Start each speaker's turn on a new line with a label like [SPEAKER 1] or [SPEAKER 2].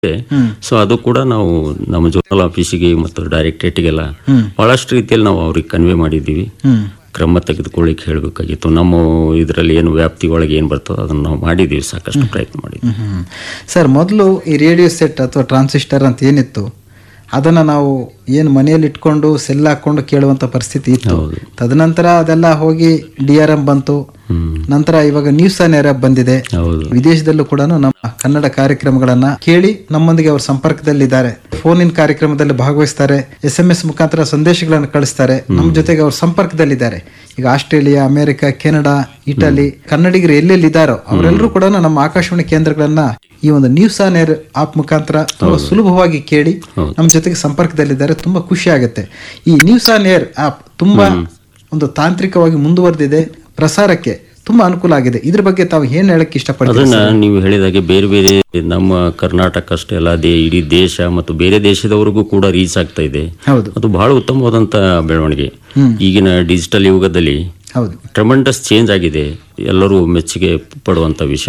[SPEAKER 1] ಇದೆ ಸೊ ಅದು ಕೂಡ ನಾವು ನಮ್ಮ ಜೋನಲ್ ಆಫೀಸಿಗೆ ಮತ್ತು ಡೈರೆಕ್ಟರೇಟ್ಗೆಲ್ಲ ಬಹಳಷ್ಟು ರೀತಿಯಲ್ಲಿ ನಾವು ಅವ್ರಿಗೆ ಕನ್ವೆ ಮಾಡಿದ್ದೀವಿ
[SPEAKER 2] ಹ್ಮ್
[SPEAKER 1] ಕ್ರಮ ತೆಗೆದುಕೊಳ್ಳಿಕ್ಕೆ ಹೇಳಬೇಕಾಗಿತ್ತು ನಮ್ಮ ಇದರಲ್ಲಿ ಏನು ವ್ಯಾಪ್ತಿ ಒಳಗೆ ಏನು ಬರ್ತದೋ ಅದನ್ನು ನಾವು ಮಾಡಿದ್ದೀವಿ ಸಾಕಷ್ಟು ಪ್ರಯತ್ನ ಮಾಡಿದ್ದೀವಿ
[SPEAKER 2] ಹ್ಮ್. ಸರ್ ಮೊದಲು ಈ ರೇಡಿಯೋ ಸೆಟ್ ಅಥವಾ ಟ್ರಾನ್ಸಿಸ್ಟರ್ ಅಂತ ಏನಿತ್ತು ಅದನ್ನ ನಾವು ಏನು ಮನೆಯಲ್ಲಿ ಇಟ್ಕೊಂಡು ಸೆಲ್ ಹಾಕೊಂಡು ಕೇಳುವಂತ ಪರಿಸ್ಥಿತಿ ಇತ್ತು
[SPEAKER 1] ಹೌದು.
[SPEAKER 2] ತದನಂತರ ಅದೆಲ್ಲ ಹೋಗಿ ಡಿ ಆರ್ ಎಂ ಬಂತು
[SPEAKER 1] ಹ್ಮ್
[SPEAKER 2] ನಂತರ ಇವಾಗ ನ್ಯೂಸ್ ಆನ್ ಏರ್ ಬಂದಿದೆ
[SPEAKER 1] ಹೌದು
[SPEAKER 2] ವಿದೇಶದಲ್ಲೂ ಕೂಡ ನಮ್ಮ ಕನ್ನಡ ಕಾರ್ಯಕ್ರಮಗಳನ್ನ ಕೇಳಿ ನಮ್ಮೊಂದಿಗೆ ಅವರು ಸಂಪರ್ಕದಲ್ಲಿದ್ದಾರೆ ಫೋನ್ ಇನ್ ಕಾರ್ಯಕ್ರಮದಲ್ಲಿ ಭಾಗವಹಿಸ್ತಾರೆ ಎಸ್ ಎಂ ಎಸ್ ಮುಖಾಂತರ ಸಂದೇಶಗಳನ್ನು ಕಳಿಸ್ತಾರೆ ನಮ್ಮ ಜೊತೆಗೆ ಅವರು ಸಂಪರ್ಕದಲ್ಲಿದ್ದಾರೆ ಈಗ ಆಸ್ಟ್ರೇಲಿಯಾ ಅಮೆರಿಕ ಕೆನಡಾ ಇಟಲಿ ಕನ್ನಡಿಗರು ಎಲ್ಲೆಲ್ಲಿ ಇದ್ದಾರೋ ಅವರೆಲ್ಲರೂ ಕೂಡ ನಮ್ಮ ಆಕಾಶವಾಣಿ ಕೇಂದ್ರಗಳನ್ನ ಈ ಒಂದು ನ್ಯೂಸ್ ಆನ್ ಏರ್ ಆಪ್ ಮುಖಾಂತರ ತುಂಬಾ ಸುಲಭವಾಗಿ ಕೇಳಿ ನಮ್ಮ ಜೊತೆಗೆ ಸಂಪರ್ಕದಲ್ಲಿದ್ದಾರೆ ತುಂಬಾ ಖುಷಿ ಆಗುತ್ತೆ ಈ ನ್ಯೂಸ್ ಆನ್ ಏರ್ ಆಪ್ ತುಂಬಾ ಒಂದು ತಾಂತ್ರಿಕವಾಗಿ ಮುಂದುವರೆದಿದೆ ಪ್ರಸಾರಕ್ಕೆ ತುಂಬಾ ಅನುಕೂಲ ಆಗಿದೆ ಇದ್ರ ಬಗ್ಗೆ ತಾವು ಏನ್ ಹೇಳಕ್ ಇಷ್ಟಪಡ್ತೀರಿ
[SPEAKER 1] ಅದನ್ನ ನೀವು ಹೇಳಿದಾಗೆ ಬೇರೆ ಬೇರೆ ನಮ್ಮ ಕರ್ನಾಟಕ ಅಷ್ಟೇ ಅಲ್ಲ ಅದೇ ಇಡೀ ದೇಶ ಮತ್ತು ಬೇರೆ ದೇಶದವರೆಗೂ ಕೂಡ ರೀಚ್ ಆಗ್ತಾ ಇದೆ
[SPEAKER 2] ಹೌದು
[SPEAKER 1] ಅದು ಬಹಳ ಉತ್ತಮವಾದಂತ ಬೆಳವಣಿಗೆ ಈಗಿನ ಡಿಜಿಟಲ್ ಯುಗದಲ್ಲಿ
[SPEAKER 2] ಹೌದು
[SPEAKER 1] ಟ್ರಮಂಡಸ್ ಚೇಂಜ್ ಆಗಿದೆ ಎಲ್ಲರೂ ಮೆಚ್ಚುಗೆ ಪಡುವಂತ ವಿಷಯ